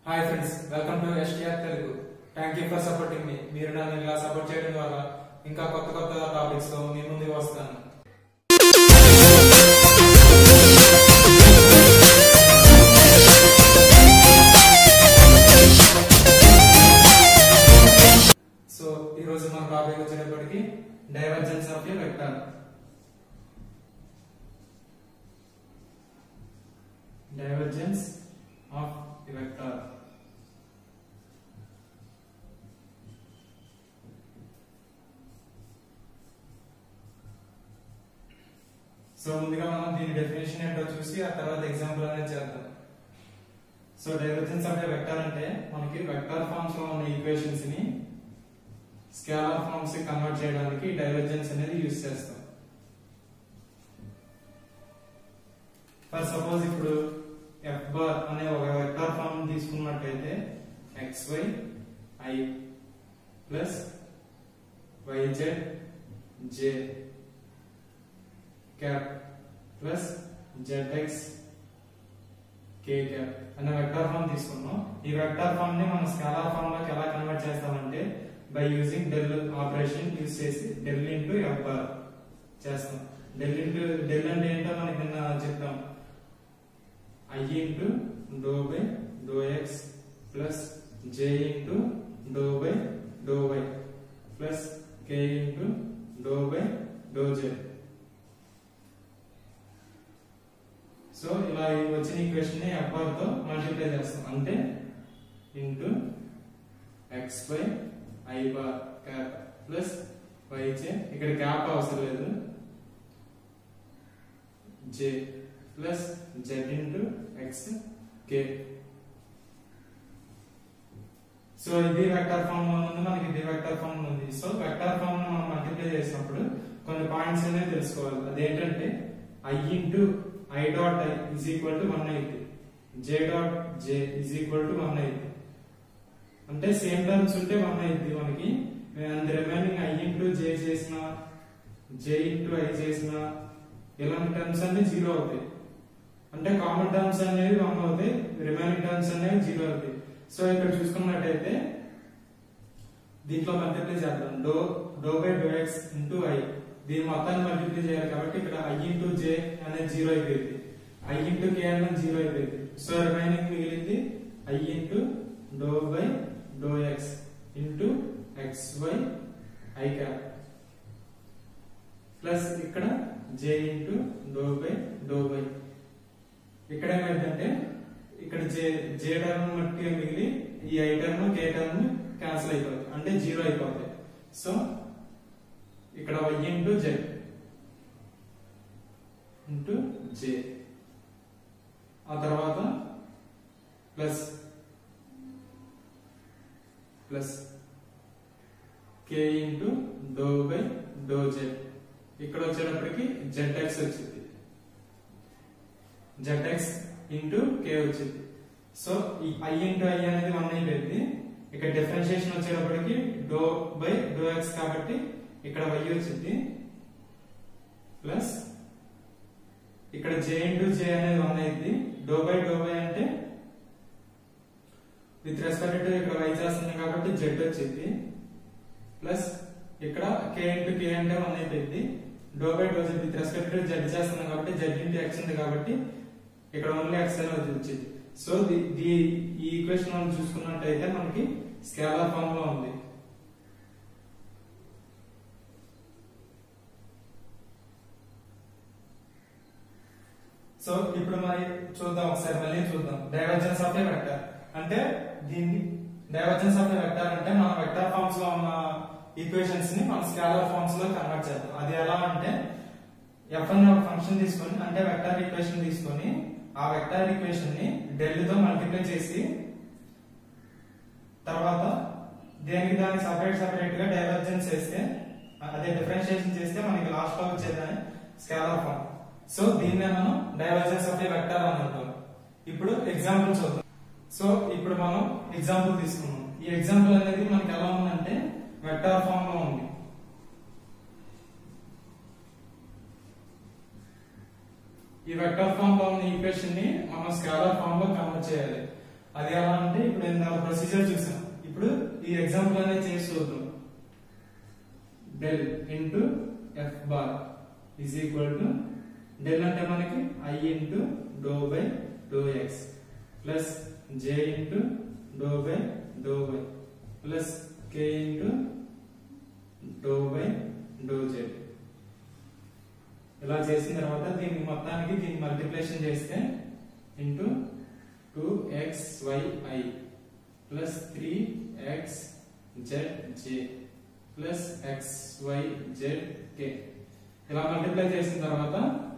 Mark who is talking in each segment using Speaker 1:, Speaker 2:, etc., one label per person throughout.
Speaker 1: hi friends welcome to STR Telugu thank you for supporting మీ మీరు నన్ను ఇలా సపోర్ట్ చేయడం ద్వారా ఇంకా కొత్త కొత్త టాపిక్స్ తో మీ ముందుకు వస్తాను సో ఈ రోజు మన టాపిక్ వచ్చేటప్పటికి divergence of a vector divergence of a vector so ముందుగా మనం దీని డెఫినేషన్ ఏంటో చూసి ఆ తర్వాత ఎగ్జాంపుల్ అనేది చేద్దాం so divergence of a vector అంటే మనకి వెక్టర్ ఫార్మ్స్ లో ఉన్న ఈక్వేషన్స్ ని స్కేలార్ ఫార్మ్స్ కి కన్వర్ట్ చేయడానికి డైవర్జెన్స్ అనేది యూజ్ చేస్తాం ఫర్ సపోజ్ ఇప్పుడు ఎఫ్ బార్ అనే ఒక వెక్టర్ ఫార్మ్ తీసుకున్నట్టయితే xy i plus yz j cap plus zx k cap అనే వెక్టర్ ఫార్మ్ తీసుకున్నాం ఈ వెక్టర్ ఫార్మ్ ని మనం స్కేలార్ ఫార్మ్ లోకి ఎలా కన్వర్ట్ చేస్తామంటే by using del operation use చేసి డెల్ ఇంటూ ఎఫ్ బార్ చేస్తాం డెల్ ఇంటూ డెల్ అంటే ఏంటో మనకి నిన్న చెప్తాం i into do by do X plus j into do by do Y plus k into do by do J so ఇలా ఈ వచ్చిన ఈక్వేషన్ ని f బార్ తో మల్టిప్లై చేస్తాం అంటే into X by I bar cap plus Y J ఇక్కడ cap అవసరం లేదు J plus Z into X K so ఇది వెక్టర్ ఫామ్ లో ఉంది మనకి ఇది వెక్టర్ ఫామ్ లో ఉంది సో వెక్టర్ ఫామ్ ను మనం మల్టిప్లై చేసినప్పుడు కొన్ని పాయింట్స్ అనేవి తెలుసుకోవాలి అదేంటంటే I into I dot I is equal to one అయింది J dot J is equal to one అయింది అంటే సేమ్ టర్మ్స్ ఉంటే వన్ అయింది మనకి and remaining I into J చేసిన జే ఇంటూ ఐ చేసిన ఇలాంటి టర్మ్స్ అన్ని జీరో అవుతాయి అంటే కామన్ టర్మ్స్ అనేవి వన్ అవుతాయి రిమైనింగ్ టర్మ్స్ అనేవి జీరో అవుతాయి సో ఇక్కడ చూసుకున్నట్టయితే దీంట్లో మల్టిప్లై చేద్దాం do do by do X into I దీని మొత్తాన్ని మల్టిప్లై చేయాలి కాబట్టి ఇక్కడ ఐ ఇంటూ జే అనేది జీరో అయిపోయింది ఐ ఇంటూ కే అనేది జీరో అయిపోయింది సో రిమైనింగ్ మిగిలింది I into do by do X into X Y I cap plus ఇక్కడ J into do by do by ఇక్కడ ఏమైందంటే ఇక్కడ జే జే టర్మ్ మట్టి మిగిలి ఈ I term K term cancel అయిపోతుంది అంటే జీరో అయిపోతాయి సో ఇక్కడ Y into Z into J ఆ తర్వాత plus plus K into do by do Z ఇక్కడ వచ్చేటప్పటికి జెడ్ ఎక్స్ వచ్చింది జెడ్ ఎక్స్ ఇంటూ కే వచ్చింది సో ఈ ఐ ఇంటూ ఐ అనేది వన్ అయిపోయింది ఇక్కడ డిఫరెన్షియేషన్ వచ్చేటప్పటికి డో బై డో ఎక్స్ కాబట్టి ఇక్కడ వై వచ్చింది ప్లస్ ఇక్కడ జే ఇంటూ జే అనేది వన్ అయింది డో బై డో బై అంటే విత్ రెస్పెక్ట్ టు ఇక్కడ వై చేస్తుంది కాబట్టి జెడ్ వచ్చింది ప్లస్ ఇక్కడ కే ఇంటూ కే అంటే వన్ అయిపోయింది doe by do Z with respect to Z చేస్తున్నాం కాబట్టి జెడ్ ఇంటూ ఎక్స్ ఉంది కాబట్టి ఇక్కడ ఓన్లీ ఎక్స్ అనేది వచ్చింది సో ది ది ఈ ఈక్వేషన్ మనం చూసుకున్నట్టయితే మనకి స్కేలార్ ఫామ్ లో ఉంది సో ఇప్పుడు మరి చూద్దాం ఒకసారి మళ్ళీ చూద్దాం డైవర్జెన్స్ ఆఫ్ ఏ వెక్టర్ అంటే దీన్ని డైవర్జెన్స్ ఆఫ్ ఏ వెక్టర్ అంటే మన వెక్టర్ ఫార్మ్స్ లో ఉన్న ఈక్వేషన్స్ ని మన స్కేలార్ ఫార్మ్స్ లో కన్వర్ట్ చేద్దాం అది ఎలా అంటే ఎఫ్ అనే ఒక ఫంక్షన్ తీసుకొని అంటే వెక్టర్ ఈక్వేషన్ తీసుకొని ఆ వెక్టర్ ఈక్వేషన్ ని డెల్ తో మల్టిప్లై చేసి తర్వాత దేనికి దానికి సపరేట్ సపరేట్ గా డైవర్జెన్స్ చేస్తే అదే డిఫరెన్షియేషన్ చేస్తే మనకి లాస్ట్ లో వచ్చేదని స్కేలార్ ఫార్మ్ సో దీన్నే మనం డైవర్జెన్స్ ఆఫ్ ఏ వెక్టర్ అని అంటాం ఇప్పుడు ఎగ్జాంపుల్ చూద్దాం సో ఇప్పుడు మనం ఎగ్జాంపుల్ తీసుకున్నాం ఈ ఎగ్జాంపుల్ అనేది మనకి ఎలా ఉందంటే వెక్టర్ ఫామ్ లో ఉంది ఈ వెక్టర్ ఫామ్ లో ఉన్న ఈక్వేషన్ ని మనం స్కేలార్ ఫామ్ లో కన్వర్ట్ చేయాలి అది ఎలా అంటే ఇప్పుడు ఇందాక ప్రొసీజర్ చూసాం ఇప్పుడు ఈ ఎగ్జాంపుల్ అనేది చేసి చూద్దాం del into F bar is equal to del అంటే మనకి I into do by do X plus J into do by do Y plus K into do by do Z ఇలా చేసిన తర్వాత దీన్ని మొత్తానికి దీన్ని మల్టిప్లికేషన్ చేస్తే into two X Y I plus three X Z J plus X Y Z K ఇలా multiply చేసిన తర్వాత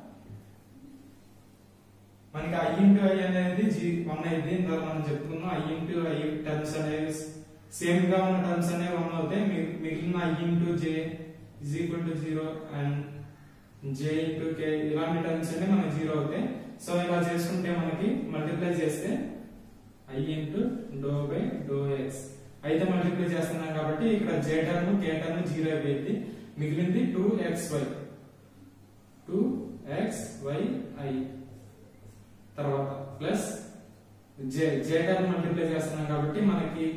Speaker 1: మనకి ఐ ఇంటూ ఐ అనేది జీ వన్ అయింది ఇందులో మనం చెప్పుకున్నాం ఐ ఇంటూ ఐ టర్మ్స్ అనేవి సేమ్ గా ఉన్న టర్మ్స్ అనేవి వన్ అవుతాయి మిగి- మిగిలిన I into J is equal to zero and J into K ఇలాంటి టర్మ్స్ అన్ని మనకి జీరో అవుతాయి సో ఇలా చేసుకుంటే మనకి మల్టిప్లై చేస్తే I into do by do X అయితే మల్టిప్లై చేస్తున్నాం కాబట్టి ఇక్కడ J term K term zero అయిపోయింది మిగిలింది two X Y two X Y I తర్వాత plus J J term multiply చేస్తున్నాం కాబట్టి మనకి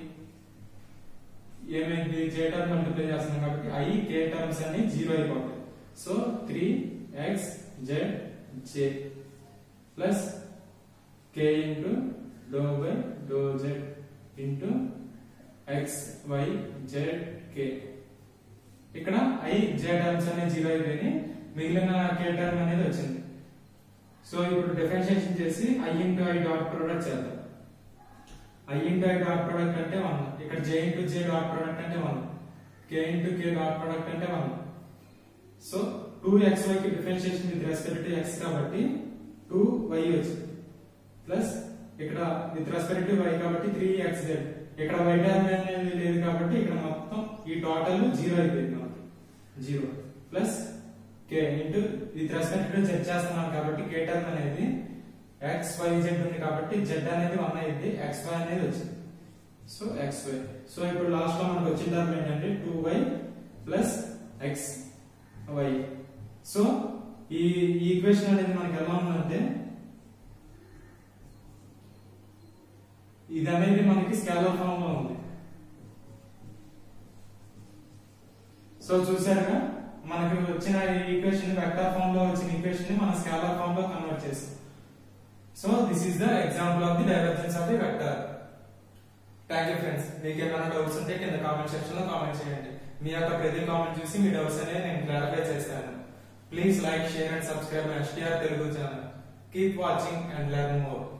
Speaker 1: ఏమైంది జే టర్మ్ మల్టిప్లై చేస్తున్నాం కాబట్టి ఐ కే టర్మ్స్ అన్ని జీరో అయిపోతాయి so three X Z J plus K into do by do Z into X Y Z K ఇక్కడ ఐ జే టర్మ్స్ అనేది జీరో అయిపోయినాయి మిగిలిన కే టర్మ్ అనేది వచ్చింది సో ఇప్పుడు డిఫరెన్షియేషన్ చేసి I into I dot product చేద్దాం I into I dot product అంటే వన్ ఇక్కడ J into J dot product అంటే one K into K dot product అంటే one so two X Y కి differentiation with respect to X కాబట్టి two Y వచ్చింది plus ఇక్కడ with respect to Y కాబట్టి three X Z ఇక్కడ Y term అనేది లేదు కాబట్టి ఇక్కడ మొత్తం ఈ టోటల్ జీరో అయిపోయింది మనకి zero plus K into with respect to Z చేస్తున్నాం కాబట్టి కే టర్మ్ అనేది ఎక్స్ వై జెడ్ ఉంది కాబట్టి జెడ్ అనేది వన్ అయింది ఎక్స్ వై అనేది వచ్చింది సో ఎక్స్ వై సో ఇప్పుడు లాస్ట్ లో మనకు వచ్చిన టర్మ్ ఏంటంటే two Y plus X Y so ఈ ఈక్వేషన్ అనేది మనకి ఎలా ఉందంటే ఇది అనేది మనకి స్కేలర్ ఫామ్ లో ఉంది సో చూసారుగా మనకి వచ్చిన ఈక్వేషన్ వెక్టర్ ఫామ్ లో వచ్చిన ఈక్వేషన్ ని మనం స్కేలర్ ఫామ్ లో కన్వర్ట్ చేస్తాం so this is the example of the divergence of the vector thank you friends మీకు ఏమైనా డౌట్స్ ఉంటే కింద కామెంట్ సెక్షన్ లో కామెంట్ చేయండి మీ యొక్క ప్రతి కామెంట్ చూసి మీ డౌట్స్ అనేవి నేను క్లారిఫై చేస్తాను please like share and subscribe STR Telugu channel keep watching and learn more